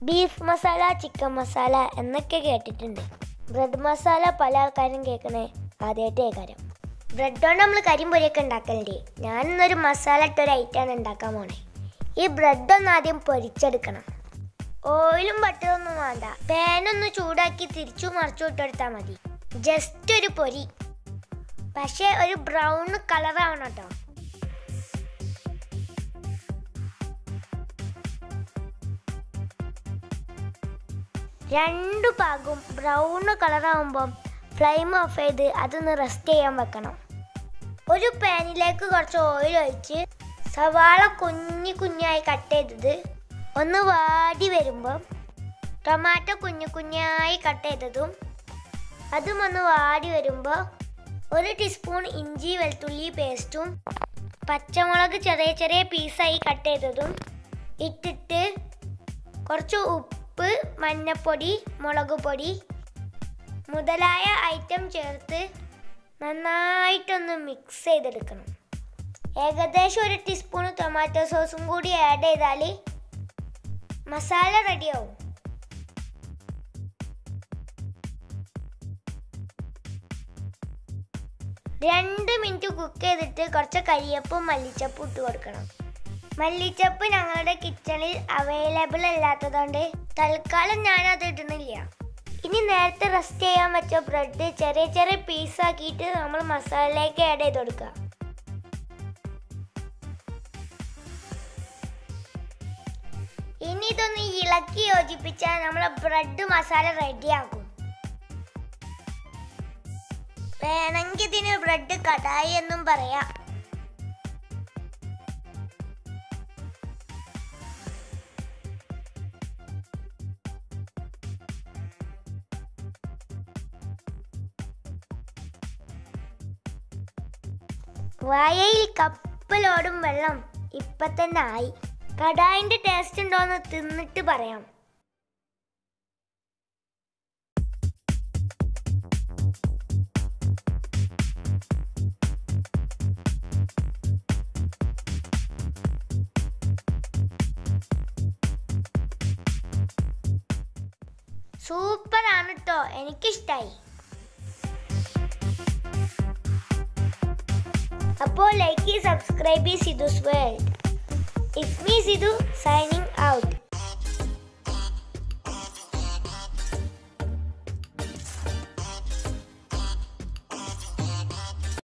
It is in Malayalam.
ബീഫ് മസാല ചിക്കൻ മസാല എന്നൊക്കെ കേട്ടിട്ടുണ്ട് ബ്രെഡ് മസാല പല ആൾക്കാരും കേൾക്കണേ ആദ്യമായിട്ട് കേൾക്കാരം ബ്രെഡ് കൊണ്ട് നമ്മൾ കരിമ്പൊരിയൊക്കെ ഉണ്ടാക്കലുണ്ട് ഞാനിന്നൊരു മസാല ഇട്ടൊരു ഐറ്റാണ് ഉണ്ടാക്കാൻ പോണേ ഈ ബ്രെഡ് ഒന്ന് ആദ്യം പൊരിച്ചെടുക്കണം ഓയിലും ബട്ടറൊന്നും വേണ്ട പാനൊന്ന് ചൂടാക്കി തിരിച്ചു മറിച്ചു ഇട്ടെടുത്താൽ മതി ജസ്റ്റ് ഒരു പൊരി പക്ഷേ ഒരു ബ്രൗൺ കളറാവണം കേട്ടോ രണ്ടു ഭാഗവും ബ്രൗൺ കളറാവുമ്പം ഫ്ലെയിം ഓഫ് ചെയ്ത് അതൊന്ന് റെസ്റ്റ് ചെയ്യാൻ വെക്കണം ഒരു പാനിലേക്ക് കുറച്ച് ഓയിൽ ഒഴിച്ച് സവാള കുഞ്ഞു കുഞ്ഞായി കട്ട് ചെയ്തത് ഒന്ന് വാടി വരുമ്പം ടൊമാറ്റോ കുഞ്ഞു കുഞ്ഞായി കട്ട് ചെയ്തതും അതും ഒന്ന് വാടി വരുമ്പോൾ ഒരു ടീസ്പൂൺ ഇഞ്ചി വെളുത്തുള്ളി പേസ്റ്റും പച്ചമുളക് ചെറിയ ചെറിയ പീസായി കട്ട് ചെയ്തതും ഇട്ടിട്ട് കുറച്ച് ഉപ്പ് മഞ്ഞപ്പൊടി മുളക് പൊടി മുതലായ ഐറ്റം ചേർത്ത് നന്നായിട്ടൊന്ന് മിക്സ് ചെയ്തെടുക്കണം ഏകദേശം ഒരു ടീസ്പൂൺ ടൊമാറ്റോ സോസും കൂടി ആഡ് ചെയ്താൽ മസാല റെഡിയാവും രണ്ട് മിനിറ്റ് കുക്ക് ചെയ്തിട്ട് കുറച്ച് കരിയപ്പും മല്ലിച്ചപ്പും ഇട്ട് കൊടുക്കണം മല്ലിച്ചപ്പ് ഞങ്ങളുടെ കിച്ചണിൽ അവൈലബിൾ അല്ലാത്തതുകൊണ്ട് തൽക്കാലം ഞാൻ അത് ഇടുന്നില്ല ഇനി നേരത്തെ റെസ്റ്റ് ചെയ്യാൻ വെച്ച ബ്രെഡ് ചെറിയ ചെറിയ പീസാക്കിയിട്ട് നമ്മൾ മസാലയിലേക്ക് ആഡ് ചെയ്ത് കൊടുക്കുക ഇനി ഇതൊന്ന് ഇളക്കി യോജിപ്പിച്ചാൽ നമ്മളെ ബ്രെഡ് മസാല റെഡിയാക്കും വേണമെങ്കിൽ ഇതിന് ബ്രെഡ് കടായി എന്നും പറയാം വായയിൽ കപ്പലോടും വെള്ളം ഇപ്പൊ തന്നെ ആയി കടായിന്റെ ടേസ്റ്റ് ഉണ്ടോന്ന് തിന്നിട്ട് പറയാം സൂപ്പർ ആണ് കേട്ടോ എനിക്കിഷ്ടായി അപ്പോൾ like subscribe Sidhu's world it's me Sidhu signing out